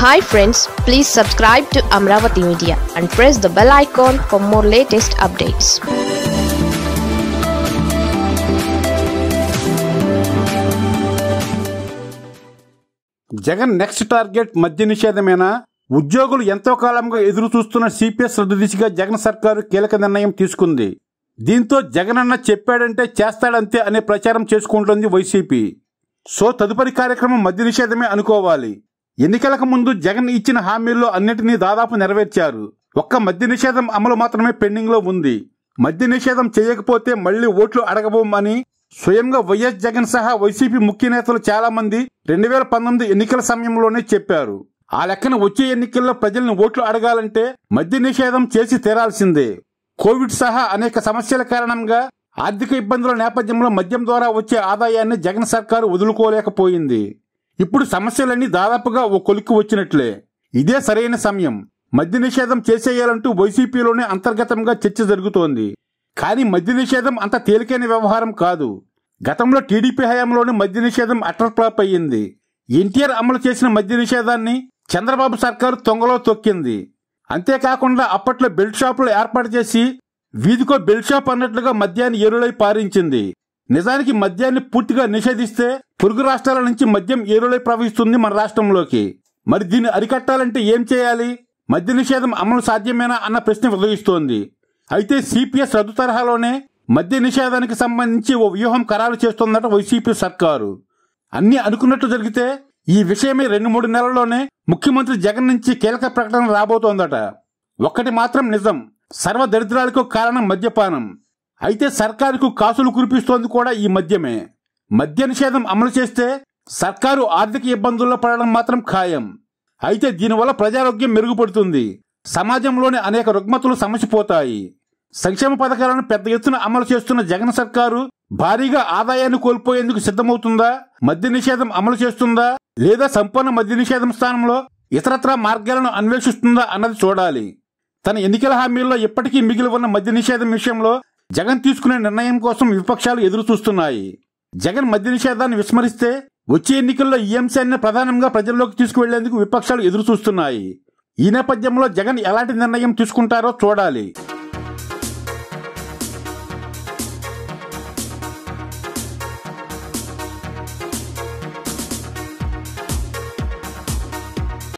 hi friends please subscribe to Amaravati media and press the bell icon for more latest updates Jagan next target మద్య నిషేధమేనా ఉద్యోగులు ఎంతో కాలంగా ఎదురు చూస్తున్న సిపిఎస్ రద్దు దిశగా జగన్ సర్కారు కీలక నిర్ణయం తీసుకుంది దీంతో జగన్ అన్న చెప్పాడంటే చేస్తాడంతే అనే ప్రచారం చేసుకుంటోంది వైసీపీ సో తదుపరి కార్యక్రమం మద్య నిషేధమే అనుకోవాలి ఎన్నికలకు ముందు జగన్ ఇచ్చిన హామీల్లో అన్నిటినీ దాదాపు నెరవేర్చారు ఒక్క మద్య నిషేధం అమలు మాత్రమే పెండింగ్ లో ఉంది మద్య నిషేధం చేయకపోతే మళ్లీ ఓట్లు అడగబోమని స్వయంగా వైఎస్ జగన్ సహా వైసీపీ ముఖ్య నేతలు చాలా మంది రెండు వేల పంతొమ్మిది ఎన్నికల సమయంలోనే చెప్పారు ఆ లెక్కన వచ్చే ఎన్నికల్లో ప్రజల్ని ఓట్లు అడగాలంటే మద్య నిషేధం చేసి తీరాల్సిందే కోవిడ్ సహా అనేక సమస్యల కారణంగా ఆర్థిక ఇబ్బందుల నేపథ్యంలో మద్యం ద్వారా వచ్చే ఆదాయాన్ని జగన్ సర్కారు వదులుకోలేకపోయింది ఇప్పుడు సమస్యలన్నీ దాదాపుగా ఓ కొలిక్కి వచ్చినట్లే ఇదే సరైన సమయం మద్య నిషేధం చేసేయాలంటూ వైసీపీలోనే అంతర్గతంగా చర్చ జరుగుతోంది కానీ మద్య నిషేధం అంత తేలికైన వ్యవహారం కాదు గతంలో టీడీపీ హయాంలోనే మద్య నిషేధం అటర్ ఫ్లాప్ అయ్యింది ఎన్టీఆర్ అమలు చేసిన మద్య నిషేధాన్ని చంద్రబాబు సర్కారు తొంగలో తొక్కింది అంతేకాకుండా అప్పట్లో బెల్ట్ షాపులు ఏర్పాటు చేసి వీధికో బెల్ట్ షాప్ అన్నట్లుగా మద్యాన్ని ఏరులై పారించింది నిజానికి మద్యాన్ని పూర్తిగా నిషేధిస్తే పొరుగు రాష్ట్రాల నుంచి మద్యం ఏరులై ప్రవహిస్తుంది మన రాష్ట్రంలోకి మరి దీన్ని అరికట్టాలంటే ఏం చేయాలి మద్య నిషేధం అమలు సాధ్యమేనా అన్న ప్రశ్న ఉదయిస్తోంది అయితే సిపిఎస్ రద్దు తరహాలోనే మద్య నిషేధానికి సంబంధించి ఓ వ్యూహం ఖరారు చేస్తోందట వైసీపీ సర్కారు అన్ని అనుకున్నట్టు జరిగితే ఈ విషయమై రెండు మూడు నెలల్లోనే ముఖ్యమంత్రి జగన్ నుంచి కీలక ప్రకటన రాబోతోందట ఒక్కటి మాత్రం నిజం సర్వ దరిద్రాలకు కారణం మద్యపానం అయితే సర్కారుకు కాసులు కురిపిస్తోంది కూడా ఈ మద్యమే మద్య నిషేధం అమలు చేస్తే సర్కారు ఆర్థిక ఇబ్బందుల్లో పడడం మాత్రం ఖాయం అయితే దీనివల్ల ప్రజారోగ్యం మెరుగుపడుతుంది సమాజంలోని అనేక రుగ్మతులు సమసిపోతాయి సంక్షేమ పథకాలను పెద్ద ఎత్తున అమలు చేస్తున్న జగన్ సర్కారు భారీగా ఆదాయాన్ని కోల్పోయేందుకు సిద్ధమవుతుందా మద్య నిషేధం అమలు చేస్తుందా లేదా సంపూర్ణ మద్య నిషేధం స్థానంలో ఇతరత్రా మార్గాలను అన్వేషిస్తుందా అన్నది చూడాలి తన ఎన్నికల హామీల్లో ఇప్పటికీ మిగిలి ఉన్న మద్య నిషేధం విషయంలో జగన్ తీసుకునే నిర్ణయం కోసం విపక్షాలు ఎదురు చూస్తున్నాయి జగన్ మద్య నిషేధాన్ని విస్మరిస్తే వచ్చే ఎన్నికల్లో ఈ అంశాన్ని ప్రధానంగా ప్రజల్లోకి తీసుకువెళ్లేందుకు విపక్షాలు ఎదురు చూస్తున్నాయి ఈ నేపథ్యంలో జగన్ ఎలాంటి నిర్ణయం తీసుకుంటారో చూడాలి